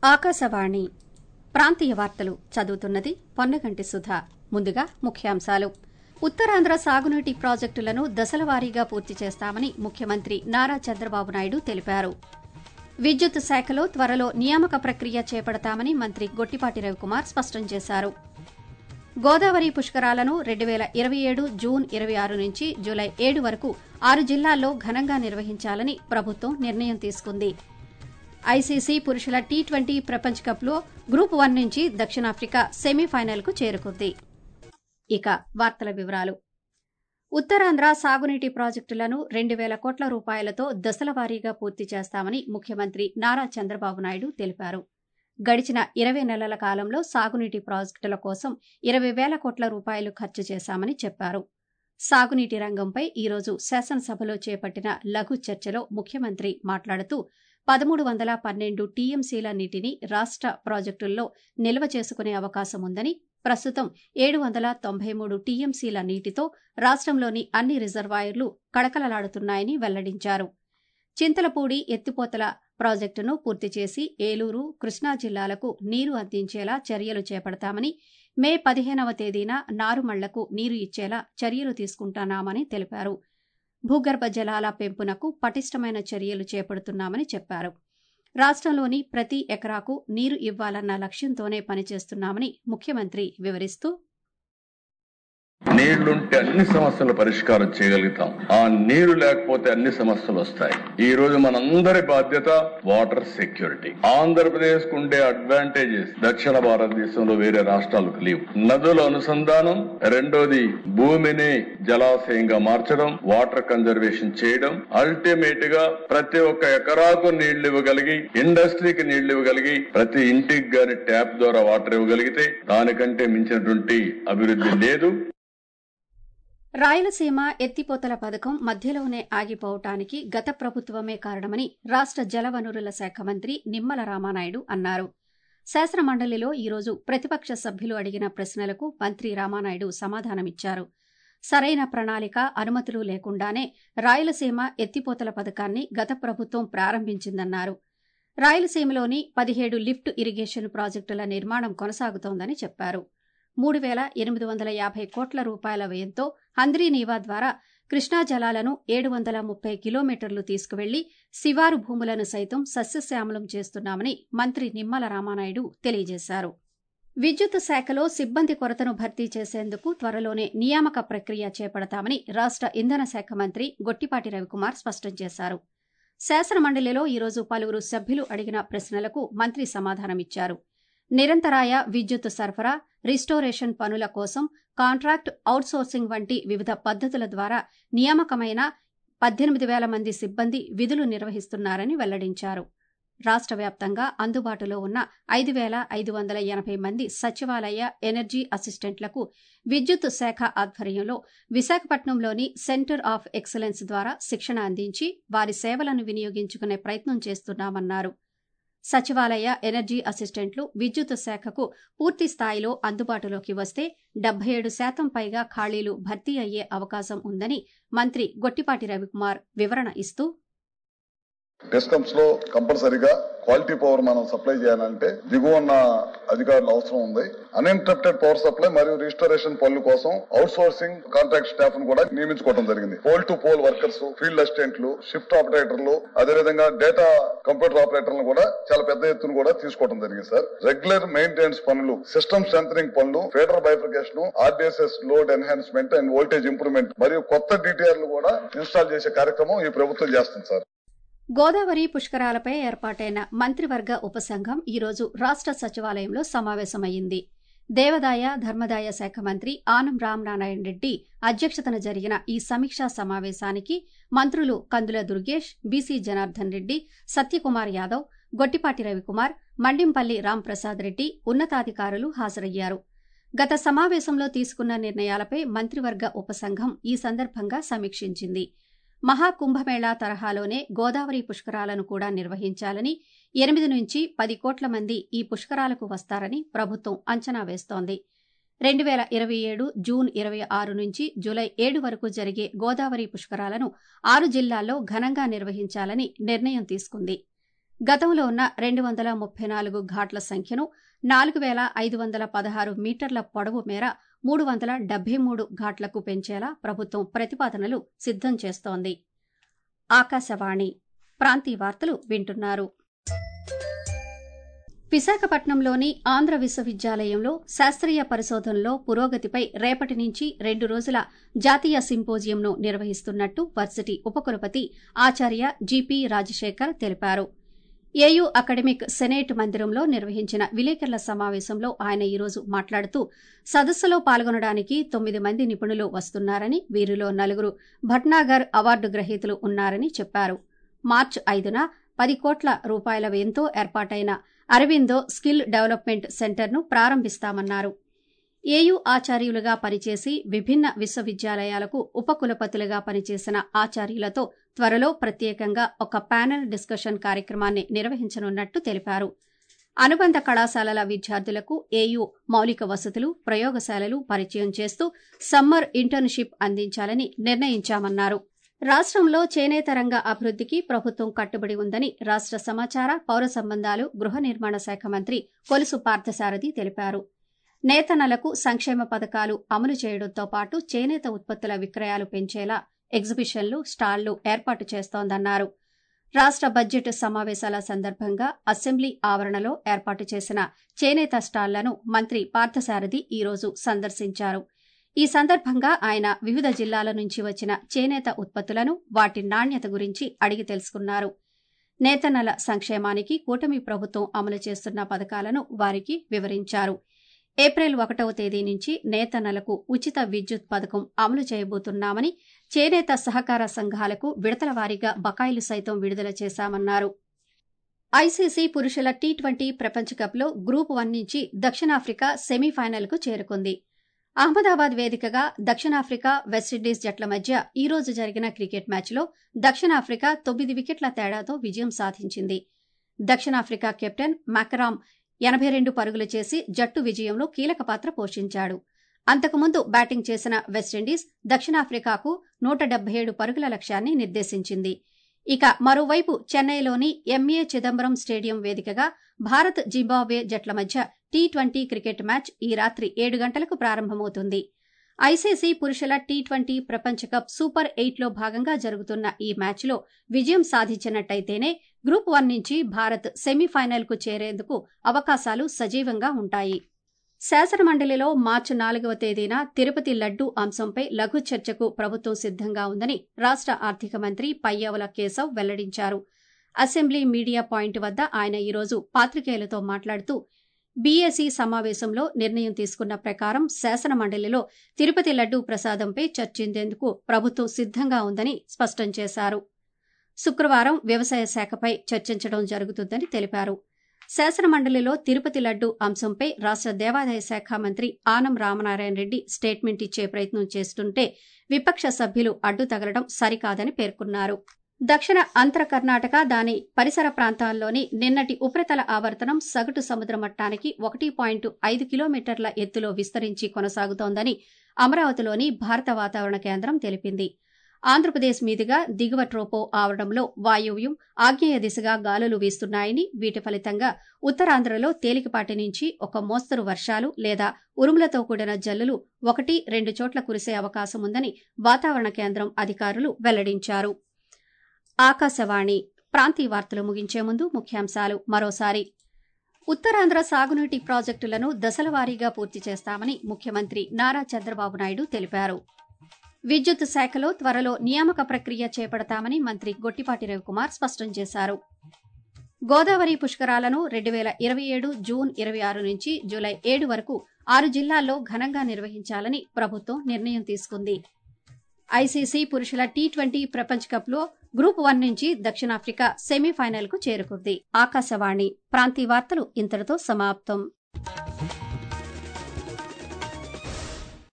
ఆకాశవాణి ప్రాంతీయ వార్తలు చదువుతున్నది పొన్నగంటి సుధ ముందుగా ముఖ్యాంశాలు ఉత్తరాంధ్ర సాగునీటి ప్రాజెక్టులను దశలవారీగా పూర్తి చేస్తామని ముఖ్యమంత్రి నారా చంద్రబాబు నాయుడు తెలిపారు విద్యుత్ శాఖలో త్వరలో నియామక ప్రక్రియ చేపడతామని మంత్రి గొట్టిపాటి రవికుమార్ స్పష్టం చేశారు గోదావరి పుష్కరాలను రెండు వేల ఇరవై ఏడు జూన్ ఇరవై ఆరు నుంచి జూలై ఏడు వరకు ఆరు జిల్లాల్లో ఘనంగా నిర్వహించాలని ప్రభుత్వం నిర్ణయం తీసుకుంది ఐసీసీ పురుషుల టీ ట్వంటీ ప్రపంచ కప్లో గ్రూప్ వన్ నుంచి దక్షిణాఫ్రికా సెమీఫైనల్కు చేరుకుంది ఇక వార్తల వివరాలు ఉత్తరాంధ్ర సాగునీటి ప్రాజెక్టులను రెండు వేల కోట్ల రూపాయలతో దశలవారీగా పూర్తి చేస్తామని ముఖ్యమంత్రి నారా చంద్రబాబు నాయుడు తెలిపారు గడిచిన ఇరవై నెలల కాలంలో సాగునీటి ప్రాజెక్టుల కోసం ఇరవై వేల కోట్ల రూపాయలు ఖర్చు చేశామని చెప్పారు సాగునీటి రంగంపై ఈరోజు శాసనసభలో చేపట్టిన లఘు చర్చలో ముఖ్యమంత్రి మాట్లాడుతూ పదమూడు వందల పన్నెండు టీఎంసీల నీటిని రాష్ట ప్రాజెక్టుల్లో నిల్వ చేసుకునే అవకాశం ఉందని ప్రస్తుతం ఏడు వందల తొంభై మూడు టీఎంసీల నీటితో రాష్టంలోని అన్ని రిజర్వాయర్లు కడకలలాడుతున్నాయని వెల్లడించారు చింతలపూడి ఎత్తిపోతల ప్రాజెక్టును పూర్తి చేసి ఏలూరు కృష్ణా జిల్లాలకు నీరు అందించేలా చర్యలు చేపడతామని మే పదిహేనవ తేదీన నారుమళ్లకు నీరు ఇచ్చేలా చర్యలు తీసుకుంటున్నామని తెలిపారు భూగర్భ జలాల పెంపునకు పటిష్టమైన చర్యలు చేపడుతున్నామని చెప్పారు రాష్టంలోని ప్రతి ఎకరాకు నీరు ఇవ్వాలన్న లక్ష్యంతోనే పనిచేస్తున్నామని ముఖ్యమంత్రి వివరిస్తూ నీళ్లుంటే అన్ని సమస్యల పరిష్కారం చేయగలుగుతాం ఆ నీరు లేకపోతే అన్ని సమస్యలు వస్తాయి ఈ రోజు మనందరి బాధ్యత వాటర్ సెక్యూరిటీ ఆంధ్రప్రదేశ్ కు ఉండే అడ్వాంటేజెస్ దక్షిణ భారతదేశంలో వేరే రాష్ట్రాలకు లేవు నదుల అనుసంధానం రెండోది భూమిని జలాశయంగా మార్చడం వాటర్ కన్జర్వేషన్ చేయడం అల్టిమేట్ గా ప్రతి ఒక్క ఎకరాకు నీళ్లు ఇవ్వగలిగి ఇండస్ట్రీకి నీళ్లు ఇవ్వగలిగి ప్రతి ఇంటికి గాని ట్యాప్ ద్వారా వాటర్ ఇవ్వగలిగితే దానికంటే మించినటువంటి అభివృద్ధి లేదు రాయలసీమ ఎత్తిపోతల పథకం మధ్యలోనే ఆగిపోవటానికి గత ప్రభుత్వమే కారణమని రాష్ట జలవనరుల శాఖ మంత్రి నిమ్మల రామానాయుడు అన్నారు శాసనమండలిలో ఈరోజు ప్రతిపక్ష సభ్యులు అడిగిన ప్రశ్నలకు మంత్రి రామానాయుడు సమాధానమిచ్చారు సరైన ప్రణాళిక అనుమతులు లేకుండానే రాయలసీమ ఎత్తిపోతల పథకాన్ని గత ప్రభుత్వం ప్రారంభించిందన్నారు రాయలసీమలోని పదిహేడు లిఫ్ట్ ఇరిగేషన్ ప్రాజెక్టుల నిర్మాణం కొనసాగుతోందని చెప్పారు మూడు వేల ఎనిమిది వందల యాభై కోట్ల రూపాయల వ్యయంతో హంద్రీనీవా ద్వారా కృష్ణా జలాలను ఏడు వందల ముప్పై కిలోమీటర్లు తీసుకువెళ్లి శివారు భూములను సైతం సస్యశ్యామలం చేస్తున్నామని మంత్రి నిమ్మల రామానాయుడు తెలియజేశారు విద్యుత్ శాఖలో సిబ్బంది కొరతను భర్తీ చేసేందుకు త్వరలోనే నియామక ప్రక్రియ చేపడతామని రాష్ట ఇంధన శాఖ మంత్రి గొట్టిపాటి రవికుమార్ స్పష్టం చేశారు శాసనమండలిలో ఈరోజు పలువురు సభ్యులు అడిగిన ప్రశ్నలకు మంత్రి సమాధానమిచ్చారు నిరంతరాయ విద్యుత్ సరఫరా రిస్టోరేషన్ పనుల కోసం కాంట్రాక్ట్ అవుట్సోర్సింగ్ వంటి వివిధ పద్దతుల ద్వారా నియామకమైన పద్దెనిమిది వేల మంది సిబ్బంది విధులు నిర్వహిస్తున్నారని వెల్లడించారు రాష్ట్ర వ్యాప్తంగా అందుబాటులో ఉన్న ఐదు వేల ఐదు వందల ఎనభై మంది సచివాలయ ఎనర్జీ అసిస్టెంట్లకు విద్యుత్ శాఖ ఆధ్వర్యంలో విశాఖపట్నంలోని సెంటర్ ఆఫ్ ఎక్సలెన్స్ ద్వారా శిక్షణ అందించి వారి సేవలను వినియోగించుకునే ప్రయత్నం చేస్తున్నామన్నారు సచివాలయ ఎనర్జీ అసిస్టెంట్లు విద్యుత్ శాఖకు పూర్తి స్థాయిలో అందుబాటులోకి వస్తే డెబ్బై ఏడు శాతం పైగా ఖాళీలు భర్తీ అయ్యే అవకాశం ఉందని మంత్రి గొట్టిపాటి రవికుమార్ వివరణ ఇస్తూ డిస్కమ్స్ లో కంపల్సరీగా క్వాలిటీ పవర్ మనం సప్లై చేయాలంటే దిగువన్న అధికారులు అవసరం ఉంది అన్ఇంటరప్టెడ్ పవర్ సప్లై మరియు రిజిస్టరేషన్ పనుల కోసం అవుట్ సోర్సింగ్ కాంట్రాక్ట్ స్టాఫ్ ను కూడా నియమించుకోవడం జరిగింది pole to pole workers field అసిస్టెంట్లు షిఫ్ట్ ఆపరేటర్లు అదేవిధంగా డేటా కంప్యూటర్ ఆపరేటర్లు కూడా చాలా పెద్ద ఎత్తున కూడా తీసుకోవడం జరిగింది సార్ రెగ్యులర్ మెయింటెనెన్స్ పనులు సిస్టమ్ స్ట్రెంథనింగ్ పనులు feeder bifurcation RDSS load enhancement and voltage improvement మరియు కొత్త డిటిఆర్లు కూడా ఇన్స్టాల్ చేసే కార్యక్రమం ఈ ప్రభుత్వం చేస్తుంది సార్ గోదావరి పుష్కరాలపై ఏర్పాటైన మంత్రివర్గ ఉపసంఘం ఈరోజు రాష్ట సచివాలయంలో సమావేశమైంది దేవదాయ ధర్మదాయ శాఖ మంత్రి ఆనం రామనారాయణ రెడ్డి అధ్యక్షతన జరిగిన ఈ సమీక్షా సమావేశానికి మంత్రులు కందుల దుర్గేష్ బీసీ జనార్దన్ రెడ్డి సత్యకుమార్ యాదవ్ గొట్టిపాటి రవికుమార్ మండింపల్లి రాంప్రసాద్ రెడ్డి ఉన్నతాధికారులు హాజరయ్యారు గత సమావేశంలో తీసుకున్న నిర్ణయాలపై మంత్రివర్గ ఉపసంఘం ఈ సందర్భంగా సమీక్షించింది మహాకుంభమేళా తరహాలోనే గోదావరి పుష్కరాలను కూడా నిర్వహించాలని ఎనిమిది నుంచి పది కోట్ల మంది ఈ పుష్కరాలకు వస్తారని ప్రభుత్వం అంచనా వేస్తోంది రెండు వేల ఇరవై ఏడు జూన్ ఇరవై ఆరు నుంచి జూలై ఏడు వరకు జరిగే గోదావరి పుష్కరాలను ఆరు జిల్లాల్లో ఘనంగా నిర్వహించాలని నిర్ణయం తీసుకుంది గతంలో ఉన్న రెండు వందల ముప్పై నాలుగు ఘాట్ల సంఖ్యను నాలుగు వేల ఐదు వందల పదహారు మీటర్ల పొడవు మేర మూడు వందల డెబ్బై మూడు ఘాట్లకు పెంచేలా ప్రభుత్వం ప్రతిపాదనలు సిద్ధం చేస్తోంది ఆకాశవాణి ప్రాంతీయ వార్తలు వింటున్నారు విశాఖపట్నంలోని ఆంధ్ర విశ్వవిద్యాలయంలో శాస్త్రీయ పరిశోధనలో పురోగతిపై రేపటి నుంచి రెండు రోజుల జాతీయ సింపోజియంను నిర్వహిస్తున్నట్టు వర్సిటీ ఉపకులపతి ఆచార్య జీపీ రాజశేఖర్ తెలిపారు ఏయూ అకాడమిక్ సెనేట్ మందిరంలో నిర్వహించిన విలేకరుల సమావేశంలో ఆయన ఈరోజు మాట్లాడుతూ సదస్సులో పాల్గొనడానికి తొమ్మిది మంది నిపుణులు వస్తున్నారని వీరిలో నలుగురు భట్నాగర్ అవార్డు గ్రహీతలు ఉన్నారని చెప్పారు మార్చి ఐదున పది కోట్ల రూపాయల వ్యయంతో ఏర్పాటైన అరవిందో స్కిల్ డెవలప్మెంట్ సెంటర్ను ప్రారంభిస్తామన్నారు ఏయూ ఆచార్యులుగా పనిచేసి విభిన్న విశ్వవిద్యాలయాలకు ఉపకులపతులుగా పనిచేసిన ఆచార్యులతో త్వరలో ప్రత్యేకంగా ఒక ప్యానెల్ డిస్కషన్ కార్యక్రమాన్ని నిర్వహించనున్నట్టు తెలిపారు అనుబంధ కళాశాలల విద్యార్థులకు ఏయూ మౌలిక వసతులు ప్రయోగశాలలు పరిచయం చేస్తూ సమ్మర్ ఇంటర్న్షిప్ అందించాలని నిర్ణయించామన్నారు రాష్ట్రంలో చేనేత రంగ అభివృద్ధికి ప్రభుత్వం కట్టుబడి ఉందని రాష్ట్ర సమాచార పౌర సంబంధాలు గృహ నిర్మాణ శాఖ మంత్రి కొలుసు పార్థసారథి తెలిపారు నేతనలకు సంక్షేమ పథకాలు అమలు చేయడంతో పాటు చేనేత ఉత్పత్తుల విక్రయాలు పెంచేలా ఎగ్జిబిషన్లు స్టాళ్లు ఏర్పాటు చేస్తోందన్నారు రాష్ట్ర బడ్జెట్ సమావేశాల సందర్భంగా అసెంబ్లీ ఆవరణలో ఏర్పాటు చేసిన చేనేత స్టాళ్లను మంత్రి పార్థసారథి ఈరోజు సందర్శించారు ఈ సందర్భంగా ఆయన వివిధ జిల్లాల నుంచి వచ్చిన చేనేత ఉత్పత్తులను వాటి నాణ్యత గురించి అడిగి తెలుసుకున్నారు నేతన్నల సంక్షేమానికి కూటమి ప్రభుత్వం అమలు చేస్తున్న పథకాలను వారికి వివరించారు ఏప్రిల్ ఒకటవ తేదీ నుంచి నేతన్నలకు ఉచిత విద్యుత్ పథకం అమలు చేయబోతున్నామని చేనేత సహకార సంఘాలకు విడతల వారీగా బకాయిలు సైతం విడుదల చేశామన్నారు ఐసీసీ పురుషుల టీ ట్వంటీ ప్రపంచ కప్లో గ్రూప్ వన్ నుంచి దక్షిణాఫ్రికా సెమీఫైనల్కు చేరుకుంది అహ్మదాబాద్ వేదికగా దక్షిణాఫ్రికా వెస్టిండీస్ జట్ల మధ్య ఈ రోజు జరిగిన క్రికెట్ మ్యాచ్లో దక్షిణాఫ్రికా తొమ్మిది వికెట్ల తేడాతో విజయం సాధించింది దక్షిణాఫ్రికా కెప్టెన్ మ్యాకరామ్ ఎనభై రెండు పరుగులు చేసి జట్టు విజయంలో కీలక పాత్ర పోషించాడు అంతకుముందు బ్యాటింగ్ చేసిన వెస్టిండీస్ దక్షిణాఫ్రికాకు నూట డెబ్బై ఏడు పరుగుల లక్ష్యాన్ని నిర్దేశించింది ఇక మరోవైపు చెన్నైలోని ఎంఏ చిదంబరం స్టేడియం వేదికగా భారత్ జింబాబ్వే జట్ల మధ్య టీ ట్వంటీ క్రికెట్ మ్యాచ్ ఈ రాత్రి ఏడు గంటలకు ప్రారంభమవుతుంది ఐసీసీ పురుషుల టీ ట్వంటీ ప్రపంచ కప్ సూపర్ ఎయిట్లో భాగంగా జరుగుతున్న ఈ మ్యాచ్లో విజయం సాధించినట్టయితేనే గ్రూప్ వన్ నుంచి భారత్ సెమీఫైనల్కు చేరేందుకు అవకాశాలు సజీవంగా ఉంటాయి శాసనమండలిలో మార్చి నాలుగవ తేదీన తిరుపతి లడ్డూ అంశంపై లఘు చర్చకు ప్రభుత్వం సిద్ధంగా ఉందని రాష్ట ఆర్థిక మంత్రి పయ్యావుల కేశవ్ వెల్లడించారు అసెంబ్లీ మీడియా పాయింట్ వద్ద ఆయన ఈరోజు పాత్రికేయులతో మాట్లాడుతూ బీఏసీ సమావేశంలో నిర్ణయం తీసుకున్న ప్రకారం శాసనమండలిలో తిరుపతి లడ్డూ ప్రసాదంపై చర్చించేందుకు ప్రభుత్వం సిద్ధంగా ఉందని స్పష్టం చేశారు శుక్రవారం వ్యవసాయ శాఖపై చర్చించడం జరుగుతుందని తెలిపారు శాసనమండలిలో తిరుపతి లడ్డు అంశంపై రాష్ట దేవాదాయ శాఖ మంత్రి ఆనం రామనారాయణ రెడ్డి స్టేట్మెంట్ ఇచ్చే ప్రయత్నం చేస్తుంటే విపక్ష సభ్యులు అడ్డు తగలడం సరికాదని పేర్కొన్నారు దక్షిణ అంతర కర్ణాటక దాని పరిసర ప్రాంతాల్లోని నిన్నటి ఉపరితల ఆవర్తనం సగటు సముద్ర మట్టానికి ఒకటి పాయింట్ ఐదు కిలోమీటర్ల ఎత్తులో విస్తరించి కొనసాగుతోందని అమరావతిలోని భారత వాతావరణ కేంద్రం తెలిపింది ఆంధ్రప్రదేశ్ మీదుగా దిగువ ట్రోపో ఆవరణంలో వాయువ్యం ఆగ్నేయ దిశగా గాలులు వీస్తున్నాయని వీటి ఫలితంగా ఉత్తరాంధ్రలో తేలికపాటి నుంచి ఒక మోస్తరు వర్షాలు లేదా ఉరుములతో కూడిన జల్లులు ఒకటి రెండు చోట్ల కురిసే అవకాశం ఉందని వాతావరణ కేంద్రం అధికారులు వెల్లడించారు ఆకాశవాణి ప్రాంతీయ వార్తలు ముగించే ముందు ముఖ్యాంశాలు మరోసారి ఉత్తరాంధ్ర సాగునీటి ప్రాజెక్టులను దశలవారీగా పూర్తి చేస్తామని ముఖ్యమంత్రి నారా చంద్రబాబు నాయుడు తెలిపారు విద్యుత్ శాఖలో త్వరలో నియామక ప్రక్రియ చేపడతామని మంత్రి గొట్టిపాటి రవికుమార్ స్పష్టం చేశారు గోదావరి పుష్కరాలను రెండు వేల ఇరవై ఏడు జూన్ ఇరవై ఆరు నుంచి జూలై ఏడు వరకు ఆరు జిల్లాల్లో ఘనంగా నిర్వహించాలని ప్రభుత్వం నిర్ణయం తీసుకుంది ఐసీసీ పురుషుల టీ ట్వంటీ ప్రపంచ కప్లో గ్రూప్ వన్ నుంచి దక్షిణాఫ్రికా సెమీఫైనల్కు చేరుకుంది ఆకాశవాణి ప్రాంతీయ వార్తలు ఇంతటితో సమాప్తం